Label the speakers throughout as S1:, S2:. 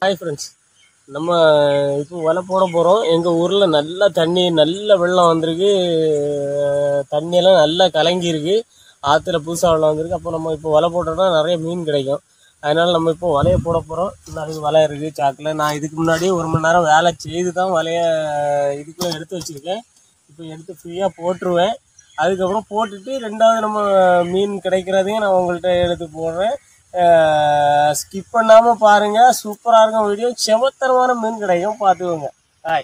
S1: Hi friends நம்ம இப்போ வலை போட போகிறோம் எங்கள் ஊரில் நல்லா தண்ணி நல்ல வெள்ளம் வந்திருக்கு அஹ் தண்ணியெல்லாம் நல்லா கலங்கியிருக்கு ஆற்றுல புதுசாக வெள்ளம் வந்திருக்கு அப்போ நம்ம இப்போ வலை போட்டோம்னா நிறைய மீன் கிடைக்கும் அதனால் நம்ம இப்போ வலையை போட போகிறோம் நாளைக்கு வலை இருக்குது சாக்கில் நான் இதுக்கு முன்னாடி ஒரு மணி நேரம் வேலை செய்து தான் வலையை இதுக்குள்ளே எடுத்து வச்சுருக்கேன் இப்போ எடுத்து ஃப்ரீயாக போட்டுருவேன் அதுக்கப்புறம் போட்டுட்டு ரெண்டாவது நம்ம மீன் கிடைக்கிறதையும் நான் உங்கள்கிட்ட எடுத்து போடுறேன் ஸ்கிப் பண்ணாமல் பாருங்கள் சூப்பராக இருக்கும் வீடியோ செமத்தரமான மீன் கிடைக்கும் பார்த்துக்கோங்க ஹாய்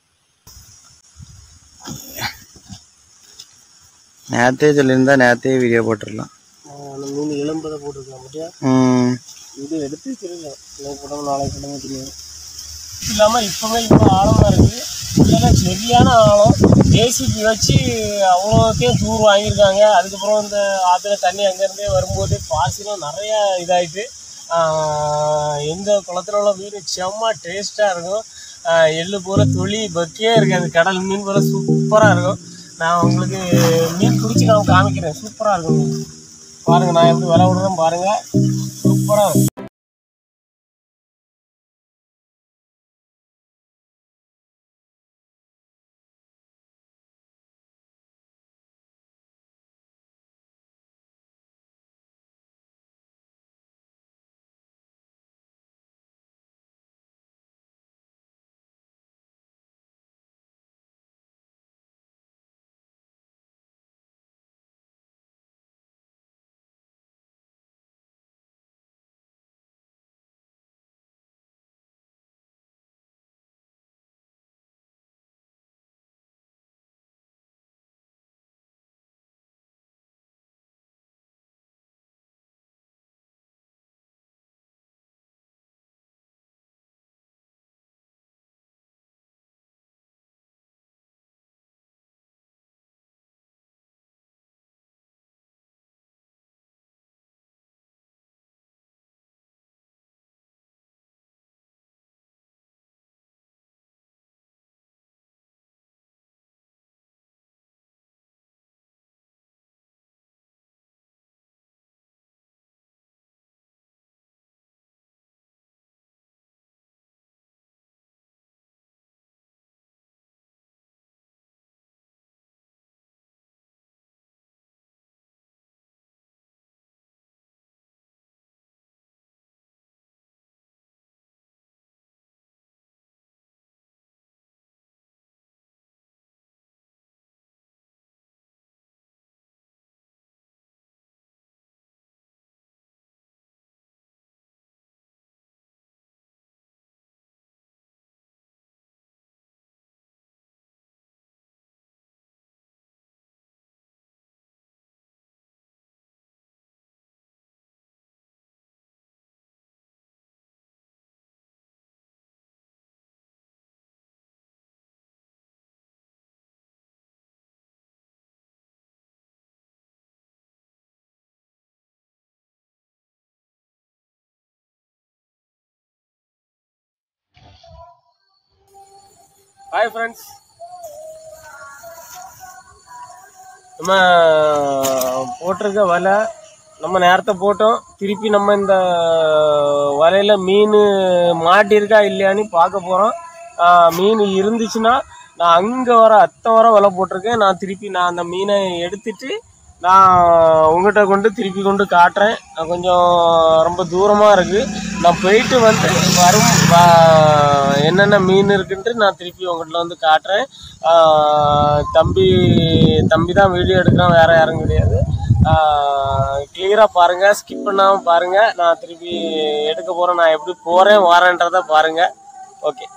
S2: நேரத்தே சொல்லியிருந்தா நேரத்தையே வீடியோ போட்டுடலாம்
S1: அந்த மீன் எலும்பதை போட்டுருக்கலாம் பட்டியா
S2: ம்
S1: இது எடுத்து வச்சிருக்கேன் இன்னைக்கு போட்டோம் நாளைக்கு போட்டோம் தெரியும் இல்லாமல் இப்போவே இவ்வளோ ஆழமாக இருக்குது இதெல்லாம் சரியான ஆழம் ஜேசிபி வச்சு அவ்வளோத்தையும் தூர் வாங்கியிருக்காங்க அதுக்கப்புறம் இந்த ஆற்றுல தண்ணி அங்கேருந்தே வரும்போது பாசிலாம் நிறையா இதாயிட்டு ஆஹ் எந்த குளத்துல உள்ள மீன் செம்ம டேஸ்ட்டாக இருக்கும் ஆஹ் எள்ளு போல் தொளி பக்கியே இருக்காது கடல் மீன் போல் சூப்பராக இருக்கும் நான் உங்களுக்கு மீன் பிடிச்சி நான் காமிக்கிறேன் சூப்பராக இருக்கும் மீன் பாருங்கள் நான் எப்படி விலை விடுறேன் பாருங்கள் சூப்பராக இருக்கும் ஹாய் ஃப்ரெண்ட்ஸ் நம்ம போட்டிருக்க வலை நம்ம நேரத்தை போட்டோம் திருப்பி நம்ம இந்த வலையில் மீன் மாட்டியிருக்கா இல்லையான்னு பார்க்க போகிறோம் மீன் இருந்துச்சுன்னா நான் அங்கே வர அத்தை வர வலை போட்டிருக்கேன் நான் திருப்பி நான் அந்த மீனை எடுத்துட்டு நான் உங்கள்கிட்ட கொண்டு திருப்பி கொண்டு காட்டுறேன் நான் கொஞ்சம் ரொம்ப தூரமாக இருக்குது நான் போயிட்டு வந்து வரும் வா- என்னென்ன மீன் இருக்குன்ட்டு நான் திருப்பி உங்கள்கிட்ட வந்து காட்டுறேன் ஆஹ் தம்பி தம்பி தான் வீடியோ எடுக்கிறான் வேறு யாரும் கிடையாது கிளியராக பாருங்கள் ஸ்கிப் பண்ணாமல் பாருங்கள் நான் திருப்பி எடுக்க போகிறேன் நான் எப்படி போகிறேன் வரேன்றதை பாருங்கள் ஓகே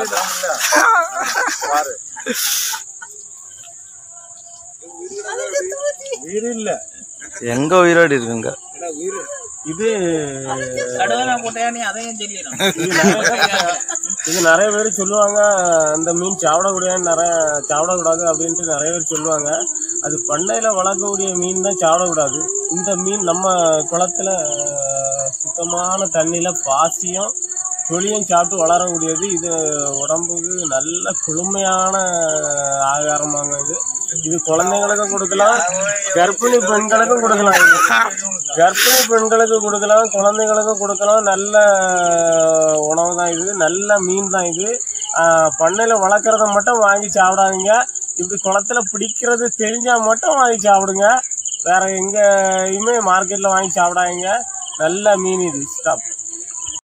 S1: பாரு உயிர் இல்ல
S2: எங்க உயிரோடு இருக்குங்க
S1: இது
S3: கடவுளை போட்டா நீ அதையும் தெரியணும்
S1: இது நிறைய- இது நிறைய பேர் சொல்லுவாங்க அந்த மீன் சாப்பிடக்கூடாது நிறைய சாப்பிடக்கூடாது அப்படின்ட்டு நிறைய பேர் சொல்லுவாங்க அது பண்ணையில் வளர்க்கக்கூடிய மீன் தான் சாப்பிடக்கூடாது இந்த மீன் நம்ம குளத்துல அஹ், சுத்தமான தண்ணியில் பாசியும் தொலியும் சாப்பிட்டு வளரக்கூடியது இது உடம்புக்கு நல்ல குளுமையான ஆகாரமாங்க இது இது குழந்தைங்களுக்கும் கொடுக்கலாம் கர்ப்பிணி பெண்களுக்கும் கொடுக்கலாம் இது. கர்ப்பிணி பெண்களுக்கு கொடுக்கலாம் குழந்தைங்களுக்கும் கொடுக்கலாம் நல்ல உணவு தான் இது நல்ல மீன் தான் இது பண்ணையில் வளர்க்குறத மட்டும் வாங்கி சாப்பிடாதீங்க இப்படி குளத்துல பிடிக்கிறது தெரிஞ்சால் மட்டும் வாங்கி சாப்பிடுங்க வேற எங்கேயுமே மார்க்கெட்டில் வாங்கி சாப்பிடாதீங்க நல்ல மீன் இது ஸ்டாப்